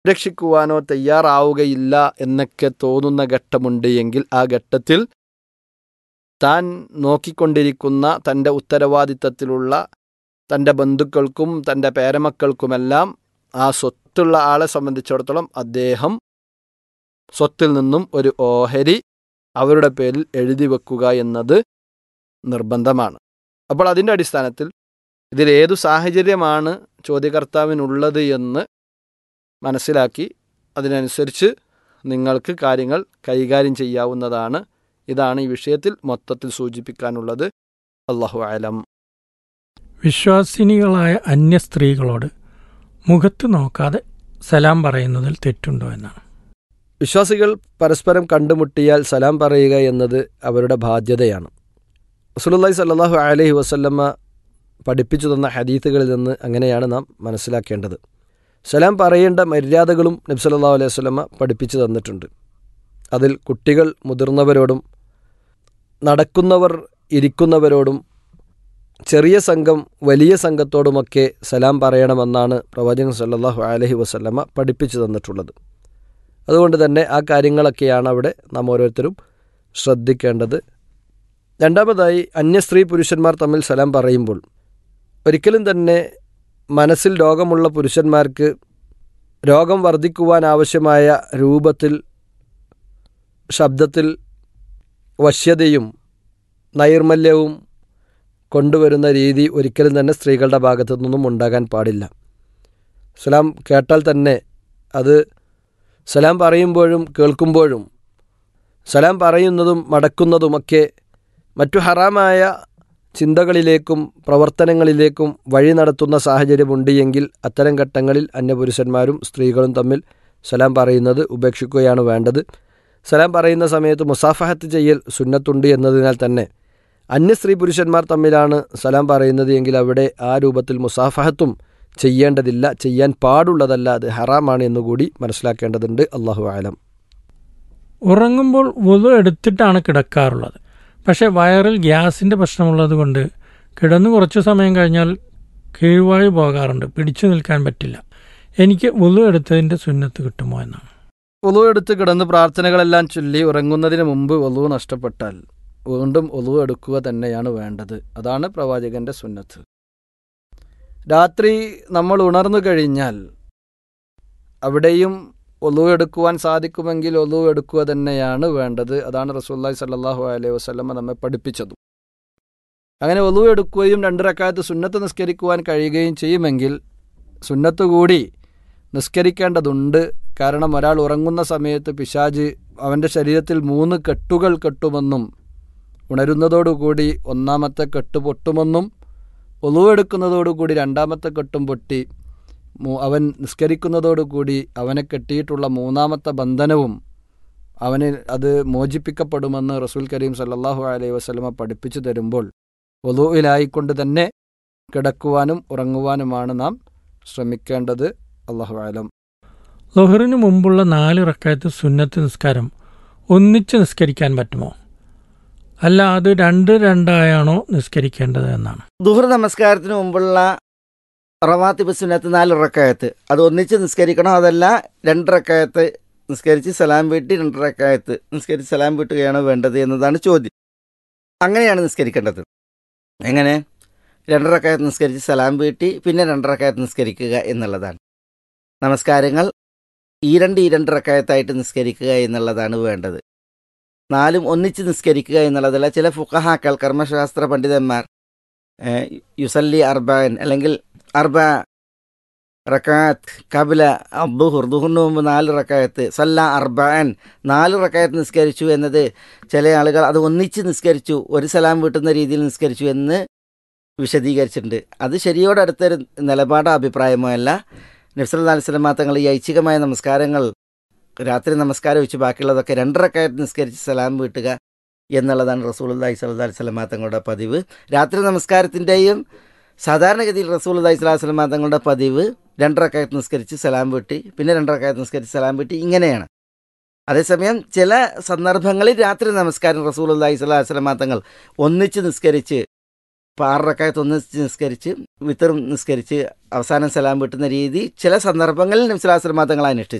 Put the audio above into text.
രക്ഷിക്കുവാനോ തയ്യാറാവുകയില്ല എന്നൊക്കെ തോന്നുന്ന ഘട്ടമുണ്ട് എങ്കിൽ ആ ഘട്ടത്തിൽ താൻ നോക്കിക്കൊണ്ടിരിക്കുന്ന തൻ്റെ ഉത്തരവാദിത്തത്തിലുള്ള തൻ്റെ ബന്ധുക്കൾക്കും തൻ്റെ പേരമക്കൾക്കുമെല്ലാം ആ സ്വത്തുള്ള ആളെ സംബന്ധിച്ചിടത്തോളം അദ്ദേഹം സ്വത്തിൽ നിന്നും ഒരു ഓഹരി അവരുടെ പേരിൽ എഴുതി വെക്കുക എന്നത് നിർബന്ധമാണ് അപ്പോൾ അതിൻ്റെ അടിസ്ഥാനത്തിൽ ഇതിൽ ഏതു സാഹചര്യമാണ് ചോദ്യകർത്താവിനുള്ളത് എന്ന് മനസ്സിലാക്കി അതിനനുസരിച്ച് നിങ്ങൾക്ക് കാര്യങ്ങൾ കൈകാര്യം ചെയ്യാവുന്നതാണ് ഇതാണ് ഈ വിഷയത്തിൽ മൊത്തത്തിൽ സൂചിപ്പിക്കാനുള്ളത് അള്ളാഹു ആലം വിശ്വാസിനികളായ അന്യ സ്ത്രീകളോട് മുഖത്ത് നോക്കാതെ സലാം പറയുന്നതിൽ തെറ്റുണ്ടോ എന്നാണ് വിശ്വാസികൾ പരസ്പരം കണ്ടുമുട്ടിയാൽ സലാം പറയുക എന്നത് അവരുടെ ബാധ്യതയാണ് റസൂലുള്ളാഹി സല്ലല്ലാഹു അലൈഹി വസല്ലമ്മ പഠിപ്പിച്ചു തന്ന ഹദീത്തുകളിൽ നിന്ന് അങ്ങനെയാണ് നാം മനസ്സിലാക്കേണ്ടത് സലാം പറയേണ്ട മര്യാദകളും നബി സല്ലല്ലാഹു അലൈഹി വസല്ലമ്മ പഠിപ്പിച്ചു തന്നിട്ടുണ്ട് അതിൽ കുട്ടികൾ മുതിർന്നവരോടും നടക്കുന്നവർ ഇരിക്കുന്നവരോടും ചെറിയ സംഘം വലിയ സംഘത്തോടുമൊക്കെ സലാം പറയണമെന്നാണ് പ്രവാചകൻ സല്ലല്ലാഹു അലൈഹി വസല്ലമ്മ പഠിപ്പിച്ചു തന്നിട്ടുള്ളത് അതുകൊണ്ട് തന്നെ ആ കാര്യങ്ങളൊക്കെയാണ് അവിടെ നാം ഓരോരുത്തരും ശ്രദ്ധിക്കേണ്ടത് രണ്ടാമതായി അന്യ സ്ത്രീ പുരുഷന്മാർ തമ്മിൽ സലാം പറയുമ്പോൾ ഒരിക്കലും തന്നെ മനസ്സിൽ രോഗമുള്ള പുരുഷന്മാർക്ക് രോഗം വർദ്ധിക്കുവാൻ ആവശ്യമായ രൂപത്തിൽ ശബ്ദത്തിൽ വശ്യതയും നൈർമല്യവും കൊണ്ടുവരുന്ന രീതി ഒരിക്കലും തന്നെ സ്ത്രീകളുടെ ഭാഗത്തു നിന്നും ഉണ്ടാകാൻ പാടില്ല സലാം കേട്ടാൽ തന്നെ അത് സലാം പറയുമ്പോഴും കേൾക്കുമ്പോഴും സലാം പറയുന്നതും മടക്കുന്നതുമൊക്കെ മറ്റു ഹറാമായ ചിന്തകളിലേക്കും പ്രവർത്തനങ്ങളിലേക്കും വഴി നടത്തുന്ന സാഹചര്യമുണ്ട് എങ്കിൽ അത്തരം ഘട്ടങ്ങളിൽ അന്യപുരുഷന്മാരും സ്ത്രീകളും തമ്മിൽ സലാം പറയുന്നത് ഉപേക്ഷിക്കുകയാണ് വേണ്ടത് സലാം പറയുന്ന സമയത്ത് മുസാഫഹത്ത് ചെയ്യൽ സുന്നത്തുണ്ട് എന്നതിനാൽ തന്നെ അന്യ സ്ത്രീ പുരുഷന്മാർ തമ്മിലാണ് സലാം പറയുന്നത് എങ്കിൽ അവിടെ ആ രൂപത്തിൽ മുസാഫഹത്തും ചെയ്യേണ്ടതില്ല ചെയ്യാൻ പാടുള്ളതല്ല അത് ഹറാമാണ് എന്നുകൂടി മനസ്സിലാക്കേണ്ടതുണ്ട് അള്ളാഹു ആലം ഉറങ്ങുമ്പോൾ വുളു എടുത്തിട്ടാണ് കിടക്കാറുള്ളത് പക്ഷേ വയറിൽ ഗ്യാസിൻ്റെ പ്രശ്നമുള്ളത് കൊണ്ട് കിടന്നു കുറച്ച് സമയം കഴിഞ്ഞാൽ കീഴ്വാഴി പോകാറുണ്ട് പിടിച്ചു നിൽക്കാൻ പറ്റില്ല എനിക്ക് വുളു എടുത്തതിൻ്റെ സുന്നത്ത് കിട്ടുമോ എന്നാണ് ഒലു എടുത്ത് കിടന്ന് പ്രാർത്ഥനകളെല്ലാം ചൊല്ലി ഉറങ്ങുന്നതിന് മുമ്പ് ഒലു നഷ്ടപ്പെട്ടാൽ വീണ്ടും ഒലു എടുക്കുക തന്നെയാണ് വേണ്ടത് അതാണ് പ്രവാചകന്റെ സുന്നത്ത് രാത്രി നമ്മൾ ഉണർന്നു കഴിഞ്ഞാൽ അവിടെയും ഒലു എടുക്കുവാൻ സാധിക്കുമെങ്കിൽ ഒലു എടുക്കുക തന്നെയാണ് വേണ്ടത് അതാണ് റസൂല്ലായി സല്ലാഹു അലൈഹി വസ്ലമ നമ്മെ പഠിപ്പിച്ചതും അങ്ങനെ ഒലു എടുക്കുകയും രണ്ട് റക്കാലത്ത് സുന്നത്ത് നിസ്കരിക്കുവാൻ കഴിയുകയും ചെയ്യുമെങ്കിൽ സുന്നത്ത് കൂടി നിസ്കരിക്കേണ്ടതുണ്ട് കാരണം ഒരാൾ ഉറങ്ങുന്ന സമയത്ത് പിശാജ് അവൻ്റെ ശരീരത്തിൽ മൂന്ന് കെട്ടുകൾ കെട്ടുമെന്നും ഉണരുന്നതോടുകൂടി ഒന്നാമത്തെ കെട്ട് പൊട്ടുമെന്നും ഒലുവെടുക്കുന്നതോടുകൂടി രണ്ടാമത്തെ കെട്ടും പൊട്ടി അവൻ നിസ്കരിക്കുന്നതോടുകൂടി അവനെ കെട്ടിയിട്ടുള്ള മൂന്നാമത്തെ ബന്ധനവും അവന് അത് മോചിപ്പിക്കപ്പെടുമെന്ന് റസൂൽ കരീം സല്ലാഹു അലൈഹി വസ്ലമ പഠിപ്പിച്ചു തരുമ്പോൾ ഒലുവിലായിക്കൊണ്ട് തന്നെ കിടക്കുവാനും ഉറങ്ങുവാനുമാണ് നാം ശ്രമിക്കേണ്ടത് അള്ളാഹു ആലം ലൊഹറിന് മുമ്പുള്ള നാല് റക്കായത്ത് സുന്നത്ത് നിസ്കാരം ഒന്നിച്ച് നിസ്കരിക്കാൻ പറ്റുമോ അല്ല അത് രണ്ട് രണ്ടായാണോ നിസ്കരിക്കേണ്ടത് എന്നാണ് ദുഹർ നമസ്കാരത്തിന് മുമ്പുള്ള റവാത്തിബ് സുന്നത്ത് നാല് റക്കായത്ത് അത് ഒന്നിച്ച് നിസ്കരിക്കണോ അതല്ല രണ്ട് റക്കായത്ത് നിസ്കരിച്ച് സലാം വീട്ടി രണ്ട് റക്കായത്ത് നിസ്കരിച്ച് സലാം വീട്ടുകയാണോ വേണ്ടത് എന്നതാണ് ചോദ്യം അങ്ങനെയാണ് നിസ്കരിക്കേണ്ടത് എങ്ങനെ രണ്ടരക്കായത്ത് നിസ്കരിച്ച് സലാം വീട്ടി പിന്നെ രണ്ടരക്കായത്ത് നിസ്കരിക്കുക എന്നുള്ളതാണ് നമസ്കാരങ്ങൾ ഈ രണ്ട് ഈ രണ്ട് റക്കായത്തായിട്ട് നിസ്കരിക്കുക എന്നുള്ളതാണ് വേണ്ടത് നാലും ഒന്നിച്ച് നിസ്കരിക്കുക എന്നുള്ളതല്ല ചില ഫുക്കഹാക്കൾ കർമ്മശാസ്ത്ര പണ്ഡിതന്മാർ യുസല്ലി അർബാൻ അല്ലെങ്കിൽ അർബ റക്കാത്ത് കബില അബ്ദുഹുർ ദുഹറിന് മുമ്പ് നാല് റക്കായത്ത് സല്ല അർബാൻ നാല് റക്കായത്ത് നിസ്കരിച്ചു എന്നത് ചില ആളുകൾ അത് ഒന്നിച്ച് നിസ്കരിച്ചു ഒരു സലാം വീട്ടുന്ന രീതിയിൽ നിസ്കരിച്ചു എന്ന് വിശദീകരിച്ചിട്ടുണ്ട് അത് ശരിയോടടുത്തൊരു നിലപാടോ അഭിപ്രായമോ അല്ല നബ്സല്ലാ അലിസ്ലമാ തങ്ങൾ ഈ ഐച്ഛികമായ നമസ്കാരങ്ങൾ രാത്രി നമസ്കാരം വെച്ച് ബാക്കിയുള്ളതൊക്കെ രണ്ടരക്കായിട്ട് നിസ്കരിച്ച് സലാം വീട്ടുക എന്നുള്ളതാണ് റസൂലുല്ലാഹി സ്വല്ലാ അലിസ്ലമാ തങ്ങളുടെ പതിവ് രാത്രി നമസ്കാരത്തിൻ്റെയും സാധാരണഗതിയിൽ റസൂലുല്ലാഹി സ്വലാഹു വസ്ലമാ തങ്ങളുടെ പതിവ് രണ്ടരക്കായത്ത് നിസ്കരിച്ച് സലാം വീട്ടി പിന്നെ രണ്ടരക്കായത്ത് നിസ്കരിച്ച് സലാം വീട്ടി ഇങ്ങനെയാണ് അതേസമയം ചില സന്ദർഭങ്ങളിൽ രാത്രി നമസ്കാരം റസൂലുല്ലാഹി സ്വലാഹു വസ്ലമാ തങ്ങൾ ഒന്നിച്ച് നിസ്കരിച്ച് ഇപ്പോൾ ആറ് റക്കായത്ത് ഒന്നിച്ച് നിസ്കരിച്ച് വിത്തറും നിസ്കരിച്ച് അവസാനം സലാം വീട്ടുന്ന രീതി ചില സന്ദർഭങ്ങളിൽ നബ്സുലാസ്ലം മതങ്ങൾ അനുഷ്ഠിച്ചു